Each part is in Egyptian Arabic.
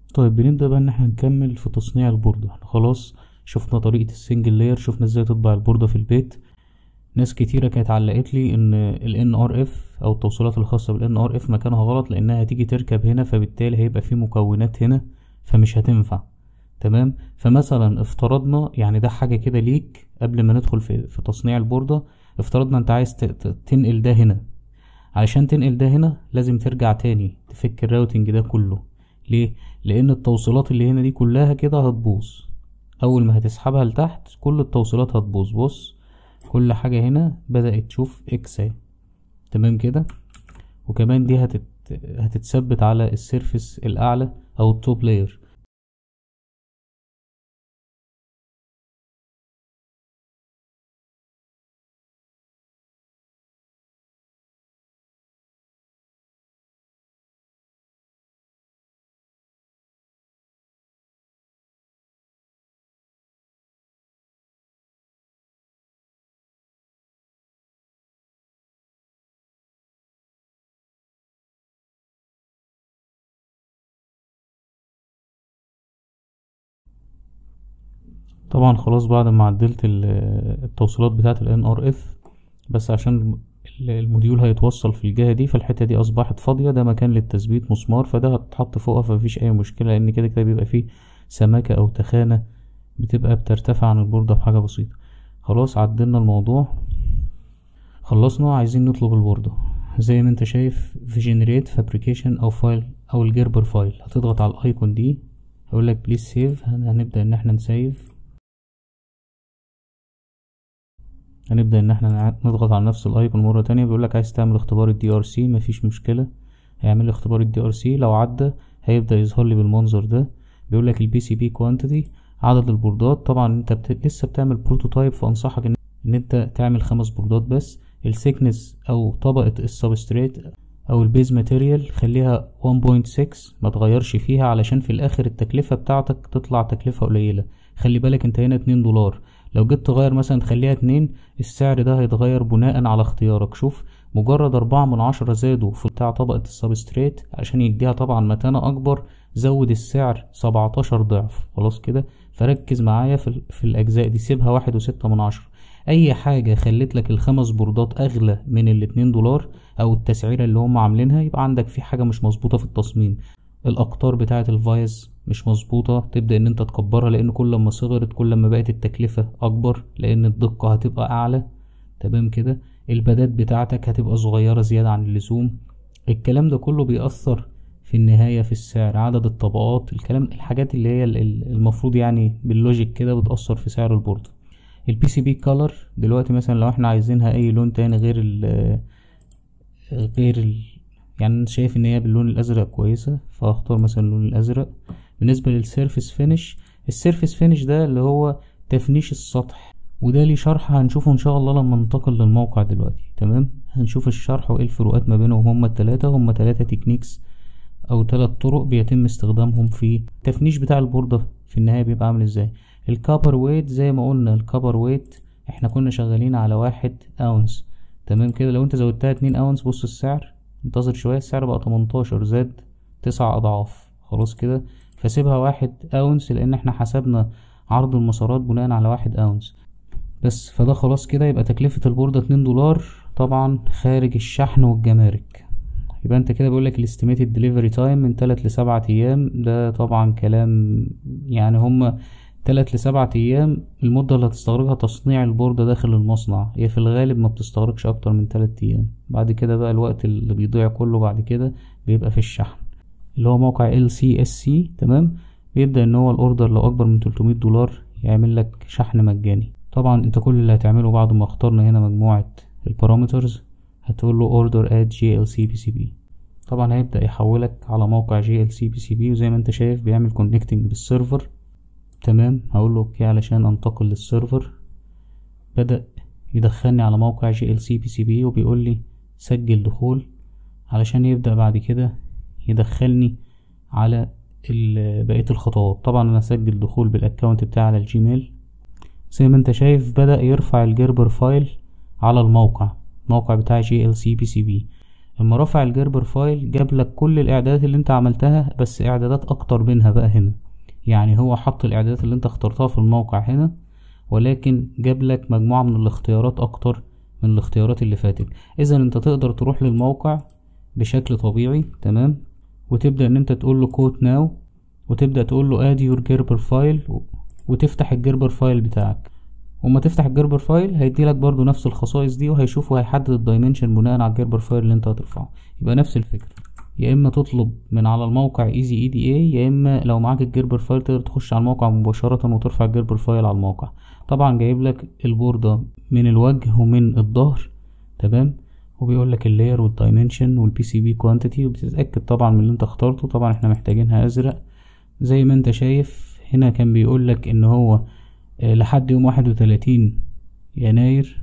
طيب بنبدأ بقى ان احنا نكمل في تصنيع البوردة احنا خلاص شفنا طريقة السنجل لاير شفنا ازاي تطبع البوردة في البيت ناس كتيرة كانت علقت لي ان ال NRF او التوصيلات الخاصة بال NRF مكانها غلط لانها هتيجي تركب هنا فبالتالي هيبقى في مكونات هنا فمش هتنفع تمام فمثلا افترضنا يعني ده حاجة كده ليك قبل ما ندخل في, في تصنيع البوردة افترضنا انت عايز ت- ت- تنقل ده هنا علشان تنقل ده هنا لازم ترجع تاني تفك الراوتنج ده كله ليه لان التوصيلات اللي هنا دي كلها كده هتبوظ اول ما هتسحبها لتحت كل التوصيلات هتبوظ بص كل حاجة هنا بدأت تشوف اكس اهي تمام كده وكمان دي هتت... هتتثبت على السيرفس الاعلى او التوب لاير طبعا خلاص بعد ما عدلت ال- التوصيلات بتاعة ال NRF بس عشان ال- الموديول هيتوصل في الجهة دي فالحتة دي أصبحت فاضية ده مكان للتثبيت مسمار فده هتحط فوقها فمفيش أي مشكلة لأن كده كده بيبقى فيه سماكة أو تخانة بتبقى بترتفع عن البوردة بحاجة بسيطة خلاص عدلنا الموضوع خلصنا عايزين نطلب البوردة زي ما انت شايف في جنريت فابريكيشن او فايل او الجربر فايل هتضغط على الايكون دي هيقول لك بليز سيف هنبدأ ان احنا نسيف هنبدأ ان احنا نع- نضغط على نفس الايكون مرة تانية بيقول لك عايز تعمل اختبار الدي ار سي مفيش مشكلة هيعمل لي اختبار الدي ار سي لو عدى هيبدأ يظهر لي بالمنظر ده بيقول لك البي سي بي كوانتيتي عدد البوردات طبعا انت بت... لسه بتعمل بروتوتايب فانصحك ان ان انت تعمل خمس بوردات بس السيكنس او طبقة السبستريت او البيز ماتيريال خليها 1.6 ما تغيرش فيها علشان في الاخر التكلفة بتاعتك تطلع تكلفة قليلة خلي بالك انت هنا 2 دولار لو جيت تغير مثلا تخليها اتنين السعر ده هيتغير بناء على اختيارك شوف مجرد أربعة من عشرة زادوا في بتاع طبقة السبستريت عشان يديها طبعا متانة أكبر زود السعر سبعتاشر ضعف خلاص كده فركز معايا في, ال- في الأجزاء دي سيبها واحد وستة من عشرة أي حاجة خلت لك الخمس بوردات أغلى من الاتنين دولار أو التسعيرة اللي هم عاملينها يبقى عندك في حاجة مش مظبوطة في التصميم الأقطار بتاعة الفايز مش مظبوطة تبدأ إن أنت تكبرها لأن كل ما صغرت كل ما بقت التكلفة أكبر لأن الدقة هتبقى أعلى تمام كده البدات بتاعتك هتبقى صغيرة زيادة عن اللزوم الكلام ده كله بيأثر في النهاية في السعر عدد الطبقات الكلام الحاجات اللي هي ال- ال- المفروض يعني باللوجيك كده بتأثر في سعر البوردة البي سي بي كولر دلوقتي مثلا لو احنا عايزينها اي لون تاني غير ال غير ال يعني أنا شايف ان هي باللون الازرق كويسة فاختار مثلا اللون الازرق بالنسبة للسيرفس فينش السيرفس فينش ده اللي هو تفنيش السطح وده ليه شرح هنشوفه ان شاء الله لما ننتقل للموقع دلوقتي تمام هنشوف الشرح وايه الفروقات ما بينهم هما التلاتة هما تلاتة تكنيكس او تلات طرق بيتم استخدامهم في التفنيش بتاع البوردة في النهاية بيبقى عامل ازاي الكابر ويت زي ما قلنا الكابر ويت احنا كنا شغالين على واحد اونس تمام كده لو انت زودتها اتنين اونس بص السعر انتظر شوية السعر بقى تمنتاشر زاد تسع اضعاف خلاص كده فسيبها واحد اونس لان احنا حسبنا عرض المسارات بناء على واحد اونس بس فده خلاص كده يبقى تكلفة البوردة اتنين دولار طبعا خارج الشحن والجمارك يبقى انت كده بيقولك الاستيميتد ديليفري تايم من تلات لسبعة ايام ده طبعا كلام يعني هما تلات لسبعة ايام المدة اللي هتستغرقها تصنيع البوردة داخل المصنع هي في الغالب ما بتستغرقش اكتر من تلات ايام بعد كده بقى الوقت اللي بيضيع كله بعد كده بيبقى في الشحن اللي هو موقع LCSC تمام بيبدأ ان هو الاوردر لو اكبر من 300 دولار يعمل لك شحن مجاني طبعا انت كل اللي هتعمله بعد ما اخترنا هنا مجموعة البارامترز هتقول له order at glc pcb طبعا هيبدأ يحولك على موقع glc pcb وزي ما انت شايف بيعمل connecting بالسيرفر تمام هقول له اوكي علشان انتقل للسيرفر بدأ يدخلني على موقع glc pcb وبيقول لي سجل دخول علشان يبدأ بعد كده يدخلني على ال- بقية الخطوات طبعا انا اسجل دخول بالاكونت بتاعي على الجيميل زي ما انت شايف بدأ يرفع الجربر فايل على الموقع الموقع بتاع جي ال سي بي سي بي اما رفع الجربر فايل جاب لك كل الاعدادات اللي انت عملتها بس اعدادات اكتر منها بقى هنا يعني هو حط الاعدادات اللي انت اخترتها في الموقع هنا ولكن جاب لك مجموعة من الاختيارات اكتر من الاختيارات اللي فاتت اذا انت تقدر تروح للموقع بشكل طبيعي تمام وتبدأ ان انت تقول له كوت ناو وتبدأ تقول له اد يور جربر فايل وتفتح الجربر فايل بتاعك وما تفتح الجربر فايل هيديلك برضو نفس الخصائص دي وهيشوف وهيحدد الدايمنشن بناء على الجربر فايل اللي انت هترفعه يبقى نفس الفكرة يا اما تطلب من على الموقع ايزي اي دي اي يا اما لو معاك الجربر فايل تقدر تخش على الموقع مباشرة وترفع الجربر فايل على الموقع طبعا جايب لك البوردة من الوجه ومن الظهر تمام وبيقول لك اللاير والدايمنشن والبي سي بي كوانتيتي وبتتاكد طبعا من اللي انت اخترته طبعا احنا محتاجينها ازرق زي ما انت شايف هنا كان بيقول لك ان هو لحد يوم واحد وتلاتين يناير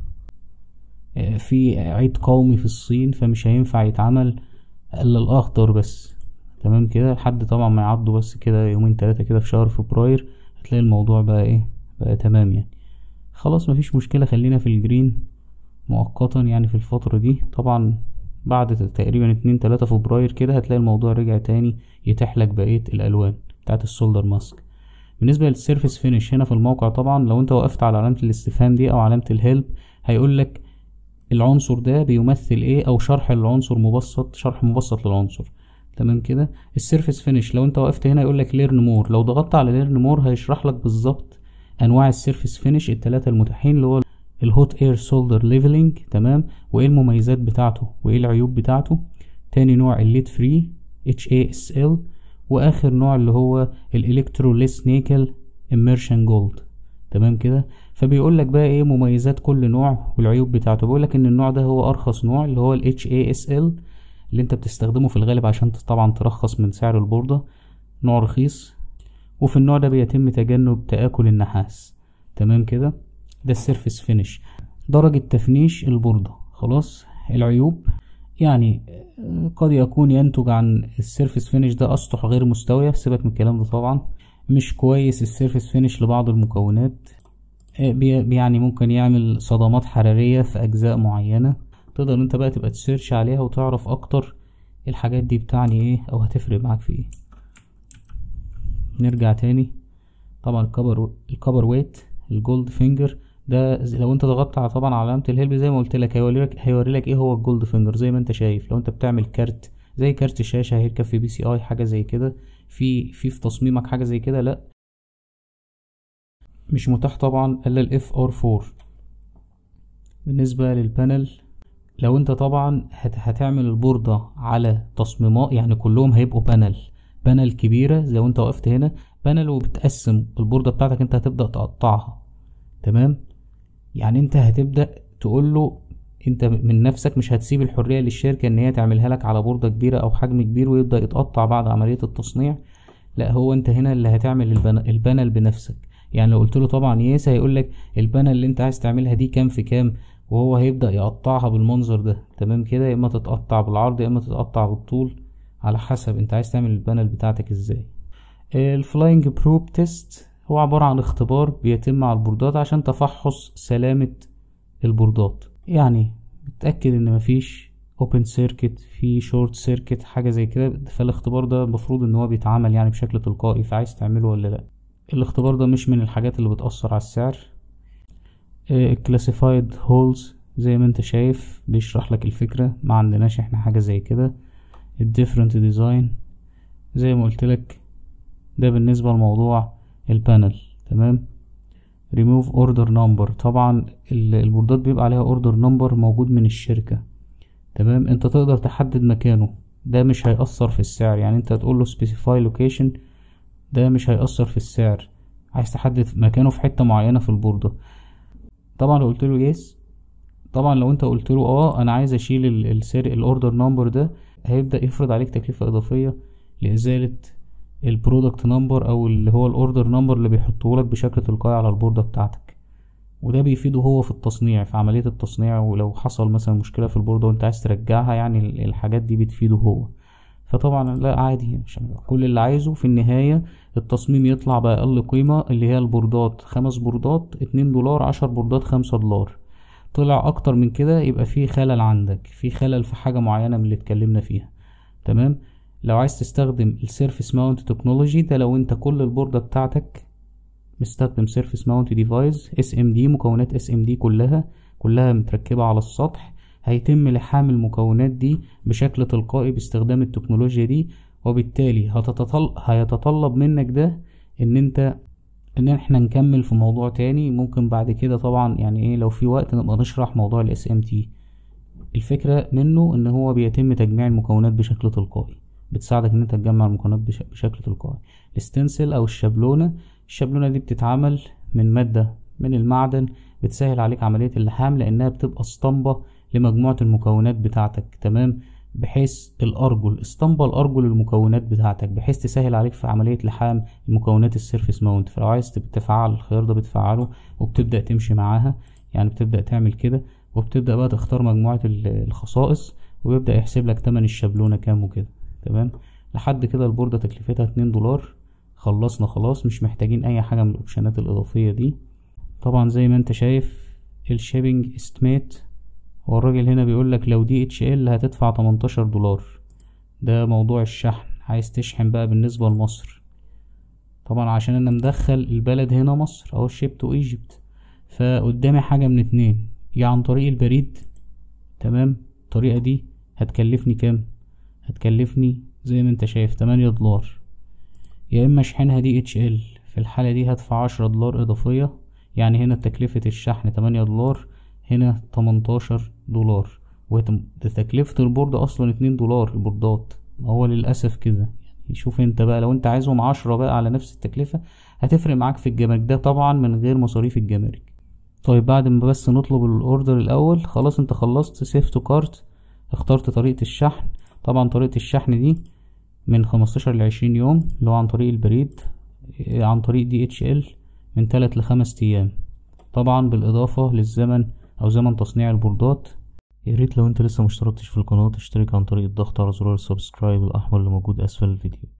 في عيد قومي في الصين فمش هينفع يتعمل الا الاخضر بس تمام كده لحد طبعا ما يعدوا بس كده يومين تلاتة كده في شهر فبراير هتلاقي الموضوع بقى ايه بقى تمام يعني خلاص مفيش مشكلة خلينا في الجرين مؤقتا يعني في الفترة دي طبعا بعد تقريبا اتنين تلاتة فبراير كده هتلاقي الموضوع رجع تاني يتيح لك بقية الألوان بتاعت السولدر ماسك بالنسبة للسيرفيس فينش هنا في الموقع طبعا لو انت وقفت على علامة الاستفهام دي او علامة الهيلب هيقول لك العنصر ده بيمثل ايه او شرح العنصر مبسط شرح مبسط للعنصر تمام كده السيرفيس فينش لو انت وقفت هنا يقول لك ليرن مور لو ضغطت على ليرن مور هيشرح لك بالظبط انواع السيرفيس فينش التلاتة المتاحين اللي هو الهوت اير سولدر ليفلنج تمام وايه المميزات بتاعته وايه العيوب بتاعته تاني نوع الليد فري اتش اي اس ال واخر نوع اللي هو الالكتروليس نيكل اميرشن جولد تمام كده فبيقول لك بقى ايه مميزات كل نوع والعيوب بتاعته بيقول لك ان النوع ده هو ارخص نوع اللي هو ال HASL اللي انت بتستخدمه في الغالب عشان طبعا ترخص من سعر البوردة نوع رخيص وفي النوع ده بيتم تجنب تآكل النحاس تمام كده ده السيرفيس فينش درجة تفنيش البوردة خلاص العيوب يعني قد يكون ينتج عن السيرفيس فينش ده اسطح غير مستوية سيبك من الكلام ده طبعا مش كويس السيرفيس فينش لبعض المكونات يعني ممكن يعمل صدمات حرارية في أجزاء معينة تقدر انت بقى تبقى تسيرش عليها وتعرف أكتر الحاجات دي بتعني ايه أو هتفرق معاك في ايه نرجع تاني طبعا الكبر الكبر ويت الجولد فينجر ده لو انت ضغطت على طبعا علامة الهيلب زي ما قلت لك هيوري لك هيوري لك ايه هو الجولد فينجر زي ما انت شايف لو انت بتعمل كارت زي كارت الشاشة هيركب في بي سي اي حاجة زي كده في في في تصميمك حاجة زي كده لا مش متاح طبعا الا الاف ار 4 بالنسبة للبانل لو انت طبعا هت هتعمل البوردة على تصميمات يعني كلهم هيبقوا بانل بانل كبيرة لو انت وقفت هنا بانل وبتقسم البوردة بتاعتك انت هتبدأ تقطعها تمام يعني انت هتبدأ تقول له انت من نفسك مش هتسيب الحرية للشركة ان هي تعملها لك على بوردة كبيرة او حجم كبير ويبدأ يتقطع بعد عملية التصنيع لا هو انت هنا اللي هتعمل البانل بنفسك يعني لو قلت له طبعا يس هيقول لك البانل اللي انت عايز تعملها دي كام في كام وهو هيبدأ يقطعها بالمنظر ده تمام كده يا اما تتقطع بالعرض يا اما تتقطع بالطول على حسب انت عايز تعمل البانل بتاعتك ازاي الفلاينج بروب تيست هو عبارة عن اختبار بيتم على البوردات عشان تفحص سلامة البوردات يعني بتأكد ان مفيش اوبن سيركت في شورت سيركت حاجة زي كده فالاختبار ده المفروض ان هو بيتعمل يعني بشكل تلقائي فعايز تعمله ولا لا الاختبار ده مش من الحاجات اللي بتأثر على السعر الكلاسيفايد هولز زي ما انت شايف بيشرح لك الفكرة ما عندناش احنا حاجة زي كده الديفرنت ديزاين زي ما قلت لك ده بالنسبة لموضوع البانل تمام ريموف اوردر نمبر طبعا البوردات بيبقى عليها اوردر نمبر موجود من الشركة تمام انت تقدر تحدد مكانه ده مش هيأثر في السعر يعني انت تقول له specify location ده مش هيأثر في السعر عايز تحدد مكانه في حتة معينة في البوردة طبعا لو قلت له يس طبعا لو انت قلت له اه انا عايز اشيل السير الاوردر نمبر ده هيبدأ يفرض عليك تكلفة اضافية لازالة البرودكت نمبر او اللي هو الاوردر نمبر اللي بيحطه لك بشكل تلقائي على البوردة بتاعتك وده بيفيده هو في التصنيع في عملية التصنيع ولو حصل مثلا مشكلة في البوردة وانت عايز ترجعها يعني الحاجات دي بتفيده هو فطبعا لا عادي مش كل اللي عايزه في النهاية التصميم يطلع بأقل قيمة اللي هي البوردات خمس بوردات اتنين دولار عشر بوردات خمسة دولار طلع اكتر من كده يبقى في خلل عندك في خلل في حاجة معينة من اللي اتكلمنا فيها تمام لو عايز تستخدم السيرفيس ماونت تكنولوجي ده لو انت كل البوردة بتاعتك مستخدم سيرفيس ماونت ديفايس اس ام دي مكونات اس ام دي كلها كلها متركبة على السطح هيتم لحام المكونات دي بشكل تلقائي باستخدام التكنولوجيا دي وبالتالي هتتطل... هيتطلب منك ده ان انت ان احنا نكمل في موضوع تاني ممكن بعد كده طبعا يعني ايه لو في وقت نبقى نشرح موضوع الاس ام تي الفكرة منه ان هو بيتم تجميع المكونات بشكل تلقائي بتساعدك ان انت تجمع المكونات بش... بشكل تلقائي الستنسل او الشابلونة الشابلونة دي بتتعمل من مادة من المعدن بتسهل عليك عملية اللحام لانها بتبقى اسطمبة لمجموعة المكونات بتاعتك تمام بحيث الارجل اسطمبة الارجل المكونات بتاعتك بحيث تسهل عليك في عملية لحام المكونات السيرفيس ماونت فلو عايز تفعل الخيار ده بتفعله وبتبدأ تمشي معاها يعني بتبدأ تعمل كده وبتبدأ بقى تختار مجموعة الخصائص ويبدأ يحسب لك تمن الشابلونة كام وكده تمام لحد كده البوردة تكلفتها اتنين دولار خلصنا خلاص مش محتاجين اي حاجة من الاوبشنات الاضافية دي طبعا زي ما انت شايف الشيبنج استميت هو الراجل هنا بيقول لك لو دي اتش ال هتدفع 18 دولار ده موضوع الشحن عايز تشحن بقى بالنسبة لمصر طبعا عشان انا مدخل البلد هنا مصر او شيب تو ايجيبت فقدامي حاجة من اتنين يا عن طريق البريد تمام الطريقة دي هتكلفني كام هتكلفني زي ما انت شايف تمانية دولار يا اما اشحنها دي اتش ال في الحالة دي هدفع عشرة دولار اضافية يعني هنا تكلفة الشحن تمانية دولار هنا تمنتاشر دولار وتكلفة البورد اصلا اتنين دولار البوردات هو للأسف كده يعني شوف انت بقى لو انت عايزهم عشرة بقى على نفس التكلفة هتفرق معاك في الجمارك ده طبعا من غير مصاريف الجمارك طيب بعد ما بس نطلب الاوردر الاول خلاص انت خلصت سيف تو كارت اخترت طريقة الشحن طبعا طريقة الشحن دي من خمستاشر لعشرين يوم اللي هو عن طريق البريد عن طريق دي اتش ال من تلات لخمس ايام طبعا بالاضافة للزمن او زمن تصنيع البوردات يا ريت لو انت لسه مشتركتش في القناة تشترك عن طريق الضغط على زرار السبسكرايب الاحمر اللي موجود اسفل الفيديو